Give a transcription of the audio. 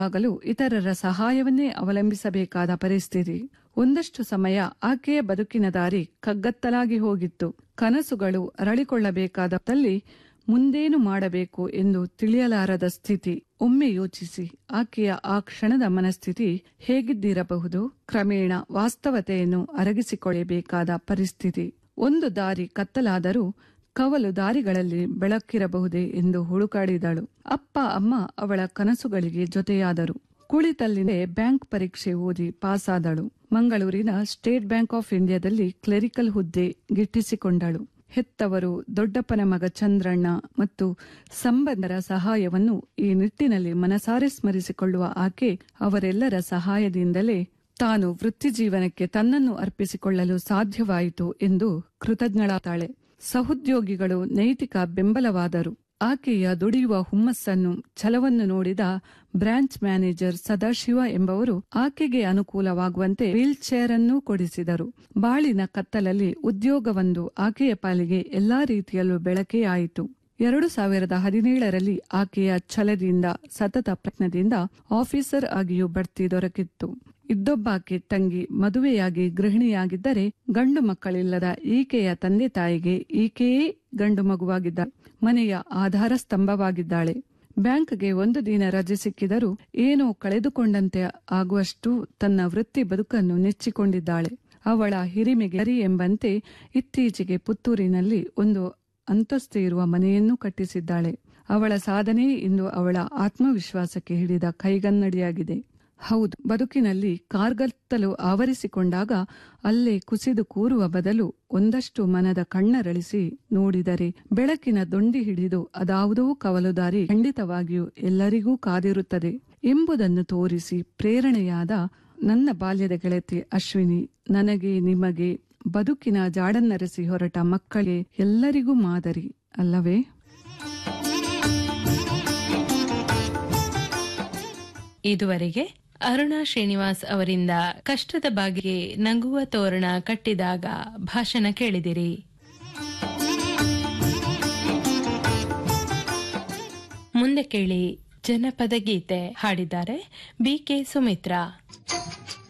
ಆಗಲು ಇತರರ ಸಹಾಯವನ್ನೇ ಅವಲಂಬಿಸಬೇಕಾದ ಪರಿಸ್ಥಿತಿ ಒಂದಷ್ಟು ಸಮಯ ಆಕೆಯ ಬದುಕಿನ ದಾರಿ ಕಗ್ಗತ್ತಲಾಗಿ ಹೋಗಿತ್ತು ಕನಸುಗಳು ಅರಳಿಕೊಳ್ಳಬೇಕಾದಲ್ಲಿ ಮುಂದೇನು ಮಾಡಬೇಕು ಎಂದು ತಿಳಿಯಲಾರದ ಸ್ಥಿತಿ ಒಮ್ಮೆ ಯೋಚಿಸಿ ಆಕೆಯ ಆ ಕ್ಷಣದ ಮನಸ್ಥಿತಿ ಹೇಗಿದ್ದಿರಬಹುದು ಕ್ರಮೇಣ ವಾಸ್ತವತೆಯನ್ನು ಅರಗಿಸಿಕೊಳ್ಳಬೇಕಾದ ಪರಿಸ್ಥಿತಿ ಒಂದು ದಾರಿ ಕತ್ತಲಾದರೂ ಕವಲು ದಾರಿಗಳಲ್ಲಿ ಬೆಳಕಿರಬಹುದೇ ಎಂದು ಹುಡುಕಾಡಿದಳು ಅಪ್ಪ ಅಮ್ಮ ಅವಳ ಕನಸುಗಳಿಗೆ ಜೊತೆಯಾದರು ಕುಳಿತಲ್ಲಿನೇ ಬ್ಯಾಂಕ್ ಪರೀಕ್ಷೆ ಓದಿ ಪಾಸಾದಳು ಮಂಗಳೂರಿನ ಸ್ಟೇಟ್ ಬ್ಯಾಂಕ್ ಆಫ್ ಇಂಡಿಯಾದಲ್ಲಿ ಕ್ಲೆರಿಕಲ್ ಹುದ್ದೆ ಗಿಟ್ಟಿಸಿಕೊಂಡಳು ಹೆತ್ತವರು ದೊಡ್ಡಪ್ಪನ ಮಗ ಚಂದ್ರಣ್ಣ ಮತ್ತು ಸಂಬಂಧರ ಸಹಾಯವನ್ನು ಈ ನಿಟ್ಟಿನಲ್ಲಿ ಮನಸಾರೆ ಸ್ಮರಿಸಿಕೊಳ್ಳುವ ಆಕೆ ಅವರೆಲ್ಲರ ಸಹಾಯದಿಂದಲೇ ತಾನು ವೃತ್ತಿಜೀವನಕ್ಕೆ ತನ್ನನ್ನು ಅರ್ಪಿಸಿಕೊಳ್ಳಲು ಸಾಧ್ಯವಾಯಿತು ಎಂದು ಕೃತಜ್ಞಳಾತಾಳೆ ಸಹೋದ್ಯೋಗಿಗಳು ನೈತಿಕ ಬೆಂಬಲವಾದರು ಆಕೆಯ ದುಡಿಯುವ ಹುಮ್ಮಸ್ಸನ್ನು ಛಲವನ್ನು ನೋಡಿದ ಬ್ರಾಂಚ್ ಮ್ಯಾನೇಜರ್ ಸದಾಶಿವ ಎಂಬವರು ಆಕೆಗೆ ಅನುಕೂಲವಾಗುವಂತೆ ವೀಲ್ ಚೇರ್ ಅನ್ನು ಕೊಡಿಸಿದರು ಬಾಳಿನ ಕತ್ತಲಲ್ಲಿ ಉದ್ಯೋಗವೊಂದು ಆಕೆಯ ಪಾಲಿಗೆ ಎಲ್ಲಾ ರೀತಿಯಲ್ಲೂ ಬೆಳಕೇ ಆಯಿತು ಎರಡು ಸಾವಿರದ ಹದಿನೇಳರಲ್ಲಿ ಆಕೆಯ ಛಲದಿಂದ ಸತತ ಪ್ರಯತ್ನದಿಂದ ಆಫೀಸರ್ ಆಗಿಯೂ ಬಡ್ತಿ ದೊರಕಿತ್ತು ಇದ್ದೊಬ್ಬಾಕೆ ತಂಗಿ ಮದುವೆಯಾಗಿ ಗೃಹಿಣಿಯಾಗಿದ್ದರೆ ಗಂಡು ಮಕ್ಕಳಿಲ್ಲದ ಈಕೆಯ ತಂದೆ ತಾಯಿಗೆ ಈಕೆಯೇ ಗಂಡು ಮಗುವಾಗಿದ್ದಾಳೆ ಮನೆಯ ಆಧಾರ ಸ್ತಂಭವಾಗಿದ್ದಾಳೆ ಬ್ಯಾಂಕ್ಗೆ ಒಂದು ದಿನ ರಜೆ ಸಿಕ್ಕಿದರೂ ಏನೋ ಕಳೆದುಕೊಂಡಂತೆ ಆಗುವಷ್ಟು ತನ್ನ ವೃತ್ತಿ ಬದುಕನ್ನು ನೆಚ್ಚಿಕೊಂಡಿದ್ದಾಳೆ ಅವಳ ಹಿರಿಮೆಗೆ ಹರಿ ಎಂಬಂತೆ ಇತ್ತೀಚೆಗೆ ಪುತ್ತೂರಿನಲ್ಲಿ ಒಂದು ಅಂತಸ್ತು ಇರುವ ಮನೆಯನ್ನು ಕಟ್ಟಿಸಿದ್ದಾಳೆ ಅವಳ ಸಾಧನೆ ಇಂದು ಅವಳ ಆತ್ಮವಿಶ್ವಾಸಕ್ಕೆ ಹಿಡಿದ ಕೈಗನ್ನಡಿಯಾಗಿದೆ ಹೌದು ಬದುಕಿನಲ್ಲಿ ಕಾರ್ಗತ್ತಲು ಆವರಿಸಿಕೊಂಡಾಗ ಅಲ್ಲೇ ಕುಸಿದು ಕೂರುವ ಬದಲು ಒಂದಷ್ಟು ಮನದ ಕಣ್ಣರಳಿಸಿ ನೋಡಿದರೆ ಬೆಳಕಿನ ದೊಂಡಿ ಹಿಡಿದು ಅದಾವುದೋ ಕವಲುದಾರಿ ಖಂಡಿತವಾಗಿಯೂ ಎಲ್ಲರಿಗೂ ಕಾದಿರುತ್ತದೆ ಎಂಬುದನ್ನು ತೋರಿಸಿ ಪ್ರೇರಣೆಯಾದ ನನ್ನ ಬಾಲ್ಯದ ಗೆಳತಿ ಅಶ್ವಿನಿ ನನಗೆ ನಿಮಗೆ ಬದುಕಿನ ಜಾಡನ್ನರೆಸಿ ಹೊರಟ ಮಕ್ಕಳೇ ಎಲ್ಲರಿಗೂ ಮಾದರಿ ಅಲ್ಲವೇ ಇದುವರೆಗೆ ಅರುಣಾ ಶ್ರೀನಿವಾಸ್ ಅವರಿಂದ ಕಷ್ಟದ ಬಾಗಿಗೆ ನಗುವ ತೋರಣ ಕಟ್ಟಿದಾಗ ಭಾಷಣ ಕೇಳಿದಿರಿ ಮುಂದೆ ಕೇಳಿ ಜನಪದ ಗೀತೆ ಹಾಡಿದ್ದಾರೆ ಬಿಕೆ ಸುಮಿತ್ರಾ